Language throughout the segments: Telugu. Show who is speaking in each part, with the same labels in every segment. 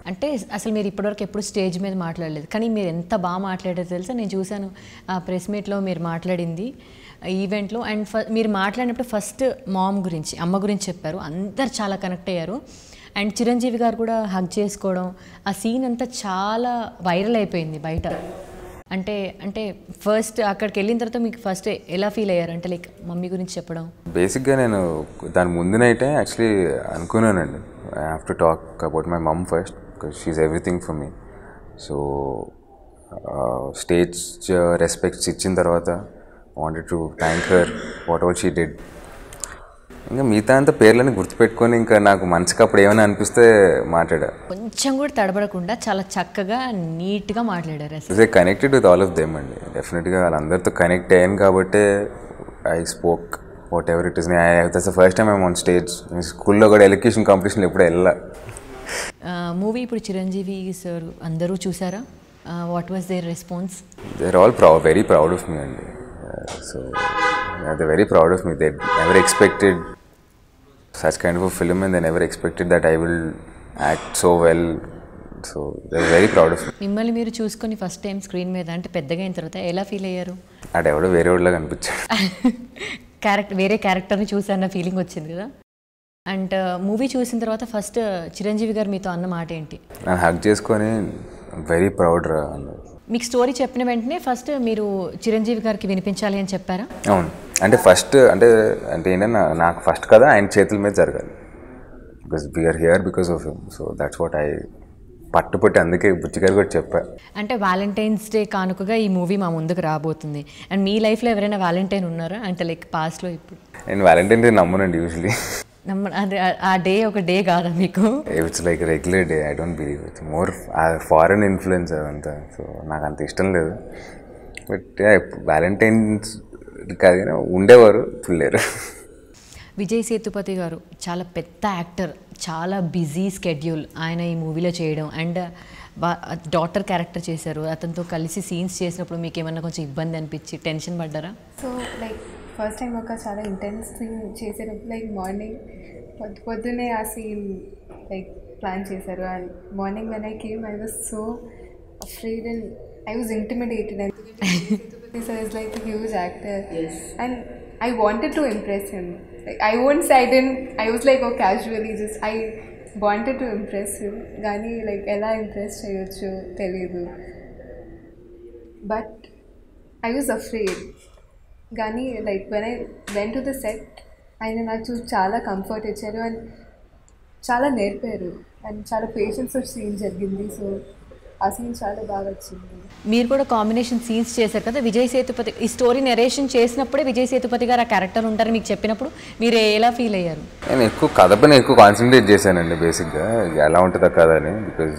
Speaker 1: అంటే అసలు మీరు ఇప్పటివరకు ఎప్పుడు స్టేజ్ మీద మాట్లాడలేదు కానీ మీరు ఎంత బాగా మాట్లాడారో తెలుసా నేను చూశాను ఆ ప్రెస్ మీట్లో మీరు మాట్లాడింది ఈవెంట్లో అండ్ ఫ మీరు మాట్లాడినప్పుడు ఫస్ట్ మామ్ గురించి అమ్మ గురించి చెప్పారు అందరు చాలా కనెక్ట్ అయ్యారు అండ్ చిరంజీవి గారు కూడా హగ్ చేసుకోవడం ఆ సీన్ అంతా చాలా వైరల్ అయిపోయింది బయట అంటే అంటే ఫస్ట్ అక్కడికి వెళ్ళిన తర్వాత మీకు ఫస్ట్ ఎలా ఫీల్ అయ్యారు అంటే లైక్ మమ్మీ గురించి చెప్పడం
Speaker 2: బేసిక్గా నేను దాని ముందు నైటే యాక్చువల్లీ అనుకున్నానండి I have to talk about my mum first because she everything for me so stage respects ఇచ్చిన తర్వాత wanted to thank her whatever she did ఇంకా మిగతా అంతా పేర్లని గుర్తుపెట్టుకొని ఇంకా నాకు మనసుకి అప్పుడు ఏమైనా అనిపిస్తే మాట్లాడా
Speaker 1: కొంచెం కూడా తడబడకుండా చాలా చక్కగా నీట్గా మాట్లాడారు అసలు
Speaker 2: is connected with all of them అండి డెఫినెట్గా వాళ్ళందరితో కనెక్ట్ అయ్యాను కాబట్టి I spoke whatever it is that's the first time I'm on stage స్కూల్లో కూడా ఎలక్యూషన్ కాంపిటీషన్లో ఎప్పుడు వెళ్ళా
Speaker 1: మూవీ ఇప్పుడు చిరంజీవి సార్ అందరూ చూసారా what was there response
Speaker 2: they are all proud very proud of me అండి so they very proud of me they ever expected such kind of film and they never expected that I will act so well so they very proud of me
Speaker 1: మిమ్మల్ని మీరు చూసుకొని ఫస్ట్ టైం స్క్రీన్ మీద అంటే పెద్దగా అయిన తర్వాత ఎలా ఫీల్ అయ్యారు
Speaker 2: అటు ఎవడో వేరే వాళ్ళగా అనిపించాడు
Speaker 1: క్యారెక్టర్ వేరే క్యారెక్టర్ని చూసాన్న ఫీలింగ్ వచ్చింది కదా అండ్ మూవీ చూసిన తర్వాత ఫస్ట్ చిరంజీవి గారు మీతో అన్న మాట ఏంటి
Speaker 2: నన్ను హక్ చేసుకొని వెరీ ప్రౌడ్ రా అన్నారు
Speaker 1: మీకు స్టోరీ చెప్పిన వెంటనే ఫస్ట్ మీరు చిరంజీవి గారికి వినిపించాలి అని చెప్పారా
Speaker 2: అవును అంటే ఫస్ట్ అంటే అంటే ఏంటన్నా నాకు ఫస్ట్ కదా ఆయన చేతుల మీద జరగాలి because we're here because of him so that's what I పట్టుపట్టి అందుకే బుచ్చిగారు కూడా చెప్పా
Speaker 1: అంటే వ్యాలంటైన్స్ డే కానుకగా ఈ మూవీ మా ముందుకు రాబోతుంది అండ్ మీ లైఫ్లో ఎవరైనా వ్యాలంటైన్ ఉన్నారా అంటే లైక్ పాస్ట్లో ఇప్పుడు
Speaker 2: నేను వ్యాలంటైన్ డే నమ్మనండి యూజువలీ
Speaker 1: నమ్మ అదే ఆ- ఆ డే ఒక డే కాదా మీకు
Speaker 2: it's like regular day I don't believe it's more foreign influence అదంతా సో నాకు అంత ఇష్టం లేదు బట్ వ్యాలంటైన్స్ కాదు కానీ ఉండేవారు లేరు
Speaker 1: విజయ్ సేతుపతి గారు చాలా పెద్ద యాక్టర్ చాలా బిజీ స్కెడ్యూల్ ఆయన ఈ మూవీలో చేయడం అండ్ డాటర్ క్యారెక్టర్ చేశారు అతనితో కలిసి సీన్స్ చేసినప్పుడు మీకు ఏమన్నా కొంచెం ఇబ్బంది అనిపించి టెన్షన్ పడ్డారా
Speaker 3: సో లైక్ ఫస్ట్ టైం ఒక చాలా ఇంటెన్స్ థింగ్ చేసేటప్పుడు లైక్ మార్నింగ్ పొద్దు పొద్దునే ఆ సీన్ లైక్ ప్లాన్ చేశారు and morning when I came I was so afraid and I was intimidated ఎందుకంటే sir is like huge actor and I wanted to impress him like I won't I didn't I was like oh casually just I wanted to impress him కానీ లైక్ ఎలా ఇంప్రెస్ చేయొచ్చు తెలియదు బట్ ఐ వాజ్ అఫ్రేడ్ కానీ like when I went to the set ఆయన నాకు చాలా కంఫర్ట్ ఇచ్చారు అండ్ చాలా నేర్పారు అండ్ చాలా పేషెన్స్ సీన్ జరిగింది సో ఆ సీన్ చాలా బాగా వచ్చింది
Speaker 1: మీరు కూడా కాంబినేషన్ సీన్స్ చేశారు కదా విజయ్ సేతుపతి ఈ స్టోరీ నెరేషన్ చేసినప్పుడే విజయ్ సేతుపతి గారు ఆ క్యారెక్టర్ ఉంటారు మీకు చెప్పినప్పుడు మీరు ఎలా ఫీల్ అయ్యారు
Speaker 2: నేను ఎక్కువ కథ పైన ఎక్కువ కాన్సన్ట్రేట్ చేశానండి బేసిక్గా ఎలా ఉంటుందో కథ అని బికాజ్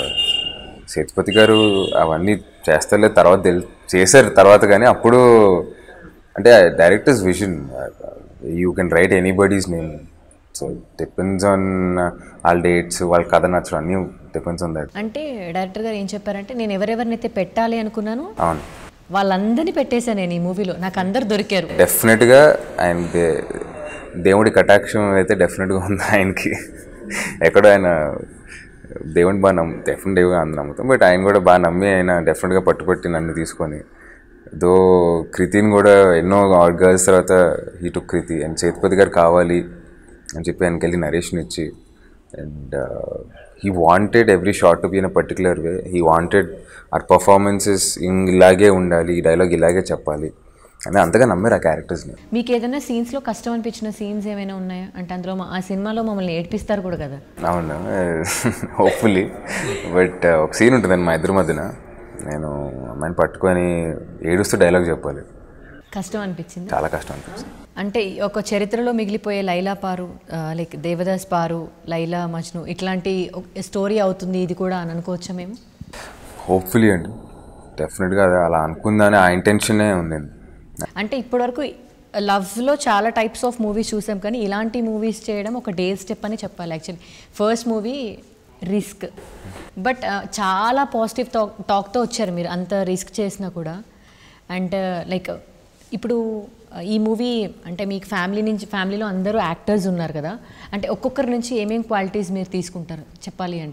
Speaker 2: సేతుపతి గారు అవన్నీ చేస్తారులే తర్వాత తెలి చేశారు తర్వాత కానీ అప్పుడు అంటే directors vision you can write anybody's name so depends on వాళ్ళ డేట్స్ వాళ్ళ కథ నచ్చడం అన్నీ డిపెండ్స్ ఆన్ దట్
Speaker 1: అంటే డైరెక్టర్ గారు ఏం చెప్పారంటే నేను ఎవరెవరినైతే పెట్టాలి అనుకున్నాను
Speaker 2: అవును
Speaker 1: వాళ్ళందరినీ పెట్టేశాను నేను ఈ మూవీలో నాకు అందరు దొరికారు
Speaker 2: డెఫినెట్గా ఆయన దే దేవుడి కటాక్షం అయితే డెఫినెట్గా ఉంది ఆయనకి ఎక్కడో ఆయన దేవుని బాగా నమ్ము డెఫినెట్గా అందరూ నమ్ముతాం బట్ ఆయన కూడా బాగా నమ్మి ఆయన డెఫినెట్గా పట్టుపట్టి నన్ను తీసుకొని దో కృతిని కూడా ఎన్నో గర్ల్స్ తర్వాత ఈ టు కృతి అండ్ సేతుపతి గారు కావాలి అని చెప్పి ఆయనకి వెళ్ళి నరేషన్ ఇచ్చి and he wanted every shot to be in a particular way he wanted our performances ఇలాగే ఉండాలి ఈ డైలాగ్ ఇలాగే చెప్పాలి అని అంతగా నమ్మారు ఆ క్యారెక్టర్స్ని
Speaker 1: మీకు ఏదైనా సీన్స్లో కష్టం అనిపించిన సీన్స్ ఏమైనా ఉన్నాయా అంటే అందులో మా- ఆ సినిమాలో మమ్మల్ని ఏడ్పిస్తారు కూడా కదా
Speaker 2: అవును హోప్ఫుల్లీ బట్ ఒక సీన్ ఉంటుందండి మా ఇద్దరి మధ్యన నేను అమ్మాయిని పట్టుకొని ఏడుస్తూ డైలాగ్ చెప్పాలి
Speaker 1: కష్టం అనిపించింది
Speaker 2: చాలా కష్టం అనిపిస్తుంది
Speaker 1: అంటే ఈ ఒక చరిత్రలో మిగిలిపోయే లైలా పారు లైక్ దేవదాస్ పారు లైలా మజ్ను ఇట్లాంటి స్టోరీ అవుతుంది ఇది కూడా అని అనుకోవచ్చా మేము
Speaker 2: హోప్ఫుల్లీ అండి డెఫినెట్గా అది అలా అనుకుందని ఆ ఇంటెన్షనే ఉంది
Speaker 1: అంటే ఇప్పటివరకు లవ్లో చాలా టైప్స్ ఆఫ్ మూవీస్ చూసాం కానీ ఇలాంటి మూవీస్ చేయడం ఒక డే స్టెప్ అని చెప్పాలి actually first movie risk but చాలా పాజిటివ్ టాక్ టాక్తో వచ్చారు మీరు అంత రిస్క్ చేసినా కూడా అండ్ లైక్ ఇప్పుడు uh, ఈ మూవీ అంటే మీకు ఫ్యామిలీ నుంచి ఫ్యామిలీలో అందరూ యాక్టర్స్ ఉన్నారు కదా అంటే ఒక్కొక్కరి నుంచి ఏమేం క్వాలిటీస్ మీరు తీసుకుంటారు చెప్పాలి అంటే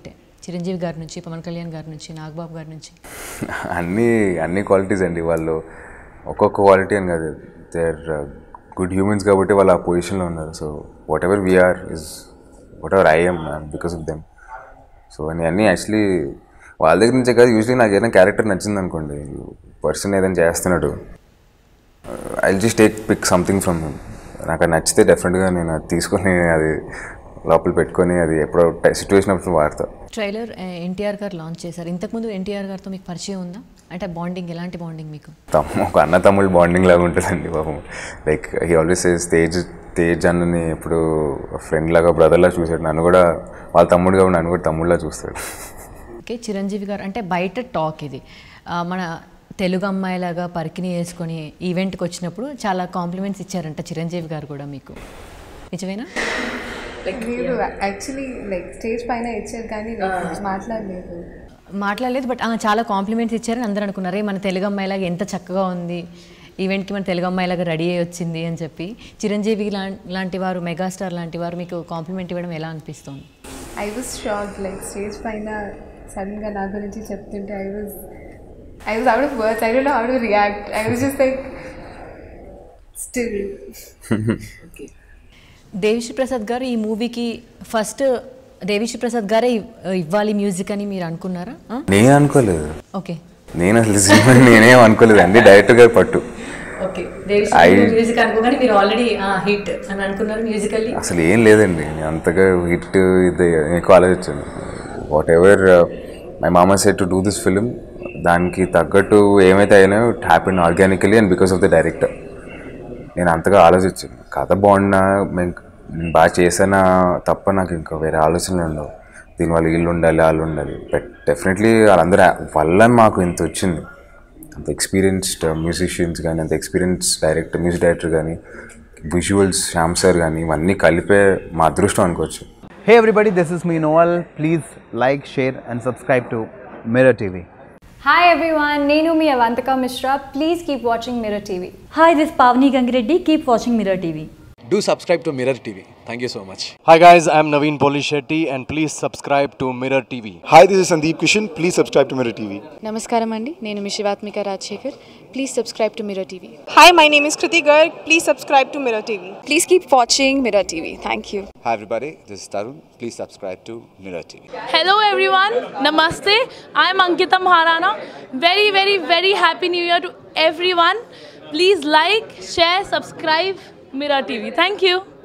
Speaker 1: చిరంజీవి గారి నుంచి పవన్ కళ్యాణ్ గారి నుంచి నాగబాబు గారి నుంచి
Speaker 2: అన్ని అన్ని క్వాలిటీస్ అండి వాళ్ళు ఒక్కొక్క క్వాలిటీ అని కాదు దే ఆర్ గుడ్ హ్యూమన్స్ కాబట్టి వాళ్ళు ఆ పొజిషన్లో ఉన్నారు so whatever we're is whatever I'm because of them so నేను అన్నీ యాక్చువల్లీ వాళ్ళ దగ్గర నుంచే కాదు యూజువలీ నాకు ఏదైనా క్యారెక్టర్ నచ్చింది అనుకోండి పర్సన్ ఏదైనా చేస్తున్నాడు I just take pick something from him నాకు అది నచ్చితే డెఫినెట్గా నేను అది తీసుకొని అది లోపల పెట్టుకొని అది ఎప్పుడో సిచ్యువేషన్ అప్పుడు వాడతా
Speaker 1: ట్రైలర్ ఎన్టీఆర్ గారు లాంచ్ చేశారు ఇంతకుముందు ఎన్టీఆర్ గారితో మీకు పరిచయం ఉందా అంటే బాండింగ్ ఎలాంటి బాండింగ్ మీకు
Speaker 2: తమ్ము ఒక అన్న తమ్ముళ్ళు బాండింగ్ లాగా ఉంటుందండి పాపం like he always Tej Tej అన్నని ఇప్పుడు ఫ్రెండ్ లాగా బ్రదర్లా చూసాడు నన్ను కూడా వాళ్ళ తమ్ముడు కాబట్టి నన్ను కూడా తమ్ముడులా చూస్తాడు
Speaker 1: ఓకే చిరంజీవి గారు అంటే బయట టాక్ ఇది ఆ, మన తెలుగు అమ్మాయిలాగా పరికిని వేసుకొని ఈవెంట్కి వచ్చినప్పుడు చాలా కాంప్లిమెంట్స్ ఇచ్చారంట చిరంజీవి గారు కూడా మీకు నిజమేనా
Speaker 3: మీరు యాక్చువల్లీ లైక్ స్టేజ్ పైన ఇచ్చారు కానీ like మాట్లాడలేదు
Speaker 1: మాట్లాడలేదు బట్ ఆ, చాలా కాంప్లిమెంట్స్ ఇచ్చారని అందరూ అనుకున్నారు "ఏ, మన తెలుగు అమ్మాయిలాగా ఎంత చక్కగా ఉంది ఈవెంట్కి మన తెలుగు అమ్మాయిలాగా రెడీ అయ్యి వచ్చింది అని చెప్పి చిరంజీవి లా- లాంటి వారు మెగాస్టార్ లాంటి వారు మీకు కాంప్లిమెంట్ ఇవ్వడం ఎలా అనిపిస్తుంది
Speaker 3: I was shock like stage పైన సడన్గా నా గురించి చెప్తుంటే I was I was out of words I don't know how to react I was just like still
Speaker 1: Devi Sri Prasad garu ఈ మూవీకి ఫస్ట్ దేవిశ్రీ ప్రసాద్ గారే ఇవ్- ఇవ్వాలి మ్యూజిక్ అని మీరు అనుకున్నారా ఆ?
Speaker 2: నేను అనుకోలేదు
Speaker 1: ఓకే
Speaker 2: నేను అసలు సినిమా నేనేం అనుకోలేదు అండి డైరెక్టర్ గారు పట్టు
Speaker 1: ఓకే దేవిశ్రీ మ్యూజిక్ అనుకోగానే మీరు ఆల్రెడీ హిట్ అని అనుకున్నారు మ్యూజికల్లీ
Speaker 2: అసలు ఏం లేదండి నేను అంతగా హిట్ ఇది ఎక్కువ ఆలోచించాను వాట్ ఎవర్ మై మామ set to do this film దానికి తగ్గట్టు ఏమైతే అయినా it happen organically and because of the director నేను అంతగా ఆలోచించాను కథ బాగున్నా మేము నేను బాగా చేసానా తప్ప నాకు ఇంకా వేరే ఆలోచనలు ఉండవు దీనివల్ల వీళ్ళు ఉండాలి వాళ్ళు ఉండాలి బట్ డెఫినెట్లీ వాళ్ళందరూ వల్ల మాకు ఇంత వచ్చింది అంత ఎక్స్పీరియన్స్డ్ మ్యూజిషియన్స్ కానీ అంత ఎక్స్పీరియన్స్ డైరెక్టర్ మ్యూజిక్ డైరెక్టర్ కానీ విజువల్స్ శ్యామ్ సార్ కానీ ఇవన్నీ కలిపే మా అదృష్టం అనుకోవచ్చు
Speaker 4: Hey everybody, this is me Noel. Please like, share, and subscribe to Mirror TV.
Speaker 5: Hi everyone, Nenu mi Avantika Mishra. Please keep watching Mirror TV.
Speaker 6: Hi, this is Pavni Gangireddy. Keep watching Mirror TV.
Speaker 7: Do subscribe to Mirror TV. Thank you so much.
Speaker 8: Hi guys, I'm Naveen Polishetty and please subscribe to Mirror TV.
Speaker 9: Hi, this is Sandeep Kishan. Please subscribe to Mirror TV.
Speaker 10: నమస్కారం అండి నేను మీ Shivathmika Rajasekhar please subscribe to Mirror TV
Speaker 11: Hi, my name is Kriti Garg. Please subscribe to Mirror TV.
Speaker 10: Please keep watching Mirror TV thank you
Speaker 12: Hi everybody, this is Tarun. Please subscribe to Mirror TV.
Speaker 11: Hello everyone, Namaste. I am Ankita Maharana. Very, very, very happy new year to everyone. Please like, share, subscribe Mirror TV. Thank you.